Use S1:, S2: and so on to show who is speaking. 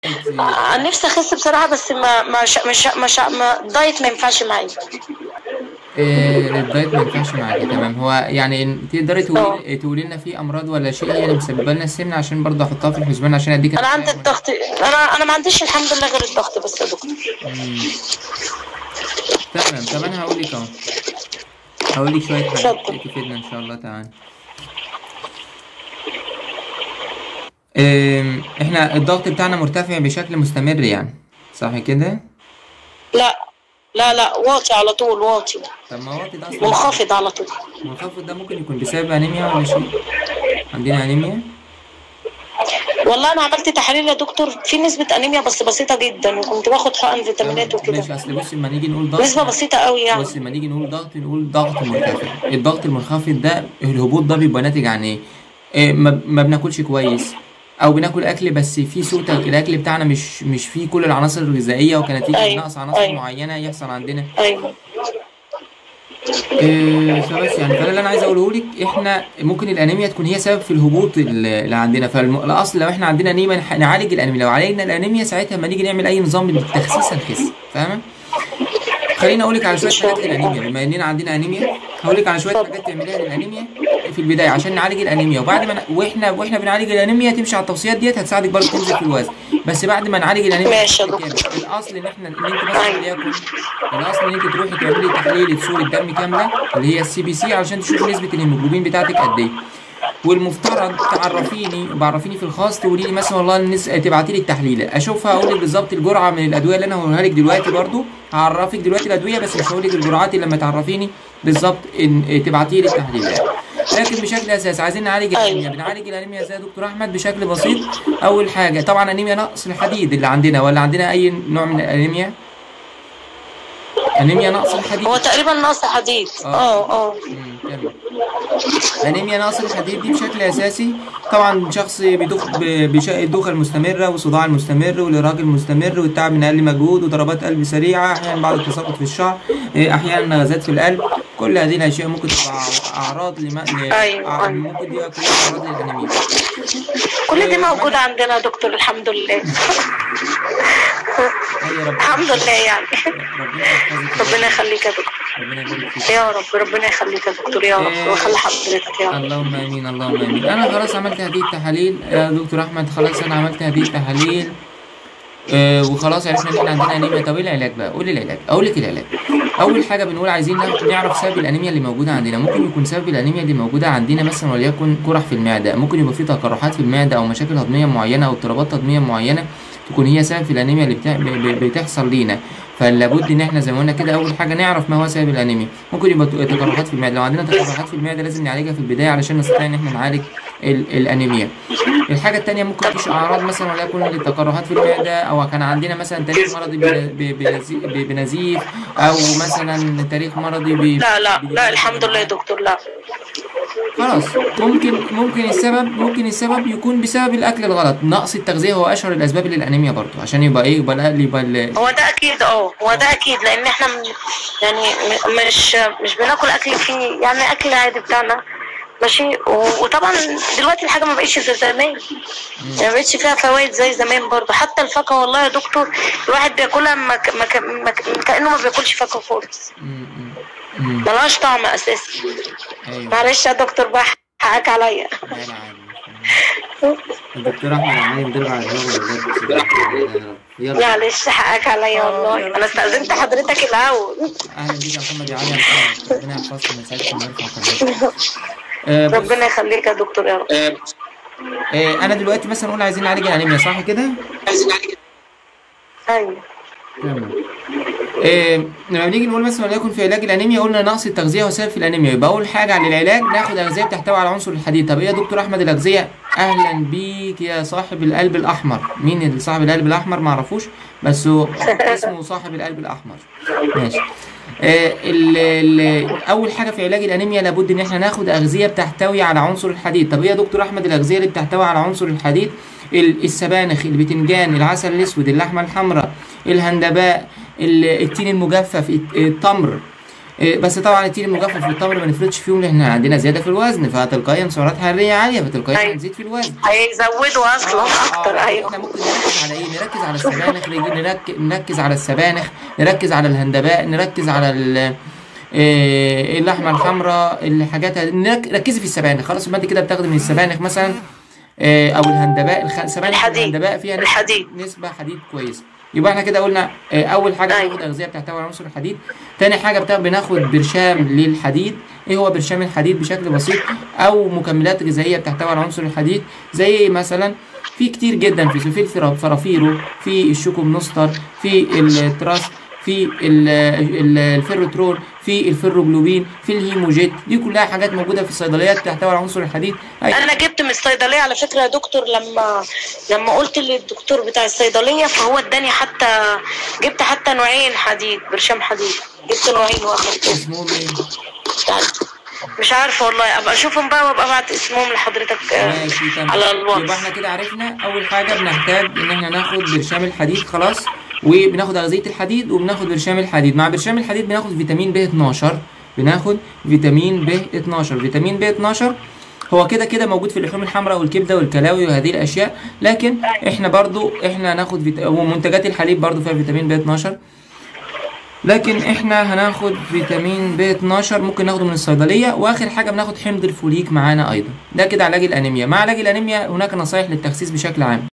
S1: آه، نفسي اخس بصراحه بس ما ما شا مش مش ما الدايت ما ينفعش معايا
S2: إيه الدايت ما ينفعش معاكي تمام هو يعني تقدري تقولي تقولي لنا في امراض ولا شيء هي اللي مسببه لنا السمنه عشان برضه احطها في الحسبان عشان اديك
S1: انا عندي الضغط انا انا ما عنديش الحمد لله غير الضغط بس يا دكتور
S2: مم. تمام طب انا هقول لك اهو هقول لك شويه حاجات
S1: اتفضل.
S2: تفيدنا ان شاء الله تعالى إيه احنا الضغط بتاعنا مرتفع بشكل مستمر يعني صح كده
S1: لا لا لا واطي على طول واطي
S2: طب ما هو ده اصلا
S1: منخفض على طول
S2: المنخفض ده ممكن يكون بسبب انيميا ولا شيء عندنا انيميا
S1: والله انا عملت تحاليل يا دكتور في نسبه انيميا بس بسيطه جدا وكنت باخد حقن فيتامينات وكده
S2: ماشي اصل بصي لما نيجي نقول ضغط
S1: نسبه بسيطه قوي يعني
S2: بص لما نيجي نقول ضغط نقول ضغط مرتفع الضغط المنخفض ده الهبوط ده بيبقى ناتج عن ايه, إيه ما, ما بناكلش كويس او بناكل اكل بس فيه سوء تغ- الاكل بتاعنا مش مش فيه كل العناصر الغذائيه وكنتيجه
S1: أيوة،
S2: نقص عناصر
S1: أيوة.
S2: معينه يحصل عندنا
S1: ايوه
S2: إيه فبس يعني فده اللي انا عايز اقوله لك احنا ممكن الانيميا تكون هي سبب في الهبوط اللي اللي عندنا فالاصل لو احنا عندنا انيميا نح- نعالج الانيميا لو عالجنا الانيميا ساعتها لما نيجي نعمل اي نظام للتخسيس هنخس فاهمه خليني اقول لك على شويه حاجات للانيميا بما اننا عندنا انيميا هقول لك على شويه حاجات تعمليها للانيميا في البدايه عشان نعالج الانيميا وبعد ما ن- واحنا واحنا بنعالج الانيميا تمشي على التوصيات ديت هتساعدك برضه تنزل في الوزن بس بعد ما نعالج الانيميا
S1: ماشي يا
S2: بالكامل.
S1: دكتور.
S2: الاصل ان احنا ان انت مثلا وليكن الاصل ان انت تروحي تعملي تحليل صوره دم كامله اللي هي السي بي سي علشان تشوفي نسبه الهيموجلوبين بتاعتك قد ايه والمفترض تعرفيني بعرفيني في الخاص تقولي لي مثلا والله النس... تبعتي لي التحليل اشوفها اقول لك بالظبط الجرعه من الادويه اللي انا هقولها لك دلوقتي برضو هعرفك دلوقتي الادويه بس مش هقول لك الجرعات إلا لما تعرفيني بالظبط ان تبعتي لي التحليل لكن بشكل اساسي عايزين نعالج الانيميا بنعالج الانيميا ازاي يا دكتور احمد بشكل بسيط اول حاجه طبعا انيميا نقص الحديد اللي عندنا ولا عندنا اي نوع من الانيميا انيميا نقص الحديد
S1: هو تقريبا نقص حديد
S2: آه.
S1: اه اه
S2: مم، تمام. انيميا نقص الحديد دي بشكل اساسي طبعا شخص بيدوخ ب- بش- الدوخه المستمره والصداع المستمر والارهاق المستمر والتعب من اقل مجهود وضربات قلب سريعه احيانا بعض التساقط في الشعر إيه، احيانا غازات في القلب كل هذه الاشياء ممكن تبقى اعراض لما ل-
S1: أيوة،
S2: أع-
S1: أيوة.
S2: ممكن دي كلها اعراض للانيميا
S1: كل دي موجوده عندنا يا دكتور الحمد لله
S2: أي رب
S1: الحمد لله يعني
S2: ربنا يحفظك
S1: ربنا يخليك يا دكتور
S2: ربنا يبارك فيك
S1: يا رب ربنا يخليك يا دكتور يا رب
S2: إيه.
S1: ويخلي حضرتك يا رب
S2: اللهم امين اللهم امين انا خلاص عملت هذه التحاليل يا دكتور احمد خلاص انا عملت هذه التحاليل آه وخلاص عرفنا ان احنا عندنا انيميا طب ايه العلاج بقى قول لي العلاج اقول لك العلاج اول حاجه بنقول عايزين نعرف- نعرف سبب الانيميا اللي موجوده عندنا ممكن يكون سبب الانيميا اللي موجوده عندنا مثلا وليكن قرح في المعده ممكن يبقى في تقرحات في المعده او مشاكل هضميه معينه او اضطرابات هضميه معينه تكون هي سبب في الانيميا اللي بتا... ب... ب... بتحصل لينا فلابد ان احنا زي ما قلنا كده اول حاجه نعرف ما هو سبب الانيميا ممكن يبقى ت- تقرحات في المعده لو عندنا تقرحات في المعده لازم نعالجها في البدايه علشان نستطيع ان احنا نعالج ال... الانيميا الحاجه الثانيه ممكن تكون اعراض مثلا وليكن للتقرحات في المعده او كان عندنا مثلا تاريخ مرضي بن- ب... بنزي- ب... بنزيف او مثلا تاريخ مرضي ب...
S1: لا لا لا الحمد لله يا دكتور لا
S2: خلاص ممكن ممكن السبب ممكن السبب يكون بسبب الاكل الغلط نقص التغذيه هو اشهر الاسباب للانيميا برضه عشان يبقى ايه يبقى الاقل يبقى ال-
S1: هو ده اكيد اه هو ده اكيد لان احنا م- يعني م- مش مش بناكل اكل فيه يعني اكل عادي بتاعنا ماشي و- وطبعا دلوقتي الحاجه ما بقتش زي زمان يعني ما بقتش فيها فوائد زي زمان برضه حتى الفاكهه والله يا دكتور الواحد بياكلها ما ك- ما ك- ما ك- كانه ما بياكلش فاكهه خالص
S2: م- م- م.
S1: ملهاش طعم اساسا
S2: ايوه
S1: معلش يا دكتور بقى حقك عليا
S2: لا لا عادي الدكتور احمد عمال يضرب على الهواء بجد يلا
S1: معلش حقك عليا والله انا استاذنت حضرتك الاول
S2: اهلا بيك يا محمد يا علي يا محمد. ربنا يحفظكم ويسعدكم ويرفع قدركم آه، بص،
S1: ربنا يخليك يا دكتور يا رب
S2: آه، انا دلوقتي مثلا نقول عايزين نعالج الانيميا صح كده؟
S1: ايوه
S2: تمام آه، لما بنيجي نقول مثلا وليكن في علاج الانيميا قلنا نقص التغذيه هو سبب في الانيميا يبقى اول حاجه على العلاج ناخد اغذيه بتحتوي على عنصر الحديد طب ايه يا دكتور احمد الاغذيه اهلا بيك يا صاحب القلب الاحمر مين اللي صاحب القلب الاحمر ما اعرفوش بس هو اسمه صاحب القلب الاحمر ماشي آه ال ال اول حاجه في علاج الانيميا لابد ان احنا ناخد اغذيه بتحتوي على عنصر الحديد طب ايه يا دكتور احمد الاغذيه اللي بتحتوي على عنصر الحديد ال- السبانخ البتنجان العسل الاسود اللحمه الحمراء الهندباء ال- التين المجفف الت- التمر إيه، بس طبعا التين المجفف والتمر ما نفرطش فيهم لان احنا عندنا زياده في الوزن فتلقائيا سعرات حراريه عاليه فتلقائيا
S1: أيوة.
S2: هنزيد في الوزن
S1: هيزودوا اصلا اكتر
S2: آه،
S1: ايوه
S2: احنا ممكن نركز على ايه نركز على السبانخ نيجي نرك- نركز على السبانخ نركز على الهندباء نركز على ال- إيه، اللحمه الحمراء الحاجات هذه. نرك- ركزي في السبانخ خلاص يبقى انت كده بتاخدي من السبانخ مثلا إيه، او الهندباء الخ- السبانخ
S1: الحديد.
S2: والهندباء فيها نسبة-
S1: الحديد.
S2: نسبه حديد كويسه يبقى احنا كده قلنا إيه، اول حاجه
S1: أيوة.
S2: بناخد اغذيه بتحتوي على عنصر الحديد تاني حاجه بتاع بناخد برشام للحديد ايه هو برشام الحديد بشكل بسيط او مكملات غذائيه بتحتوي على عنصر الحديد زي مثلا في كتير جدا في في الفرا- فرافيرو في الشوكومنستر في التراس في ال- ال- الفيروترول في الفيروجلوبين في الهيموجيت دي كلها حاجات موجوده في الصيدليات تحتوي على عنصر الحديد أي-
S1: انا جبت من الصيدليه على فكره يا دكتور لما لما قلت للدكتور بتاع الصيدليه فهو اداني حتى جبت حتى نوعين حديد برشام حديد جبت نوعين واخد اسم
S2: اسمهم ايه؟
S1: مش عارفه والله ابقى اشوفهم بقى وابقى ابعت اسمهم لحضرتك آه،
S2: ماشي تمام
S1: على الواتس
S2: يبقى احنا كده عرفنا اول حاجه بنحتاج ان احنا ناخد برشام الحديد خلاص وبناخد اغذيه الحديد وبناخد برشام الحديد مع برشام الحديد بناخد فيتامين ب 12 بناخد فيتامين ب 12 فيتامين ب 12 هو كده كده موجود في اللحوم الحمراء والكبده والكلاوي وهذه الاشياء لكن احنا برضو احنا هناخد فيت... ومنتجات الحليب برضو فيها فيتامين ب 12 لكن احنا هناخد فيتامين ب 12 ممكن ناخده من الصيدليه واخر حاجه بناخد حمض الفوليك معانا ايضا ده كده علاج الانيميا مع علاج الانيميا هناك نصايح للتخسيس بشكل عام